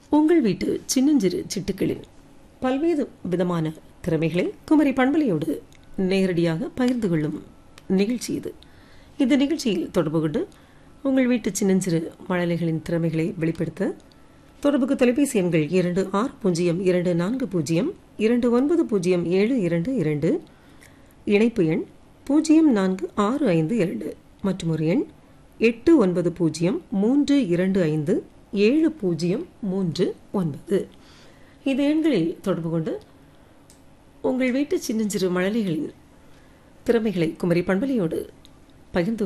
உங்கள் வீட்டு சின்னஞ்சிறு சிட்டுக்களின் பல்வேறு விதமான திறமைகளை குமரி பண்பலையோடு நேரடியாக பகிர்ந்து கொள்ளும் நிகழ்ச்சி இது இந்த நிகழ்ச்சியில் தொடர்பு கொண்டு உங்கள் வீட்டு சின்னஞ்சிறு மழலைகளின் திறமைகளை வெளிப்படுத்த தொடர்புக்கு தொலைபேசி எண்கள் இரண்டு ஆறு பூஜ்ஜியம் இரண்டு நான்கு பூஜ்ஜியம் இரண்டு ஒன்பது பூஜ்ஜியம் ஏழு இரண்டு இரண்டு இணைப்பு எண் பூஜ்ஜியம் நான்கு ஆறு ஐந்து இரண்டு மற்றும் ஒரு எண் எட்டு ஒன்பது பூஜ்ஜியம் மூன்று இரண்டு ஐந்து ஏழு பூஜ்ஜியம் மூன்று ஒன்பது இந்த எண்களில் தொடர்பு கொண்டு உங்கள் வீட்டு சின்னஞ்சிறு மழலைகளின் திறமைகளை குமரி பண்பலையோடு பகிர்ந்து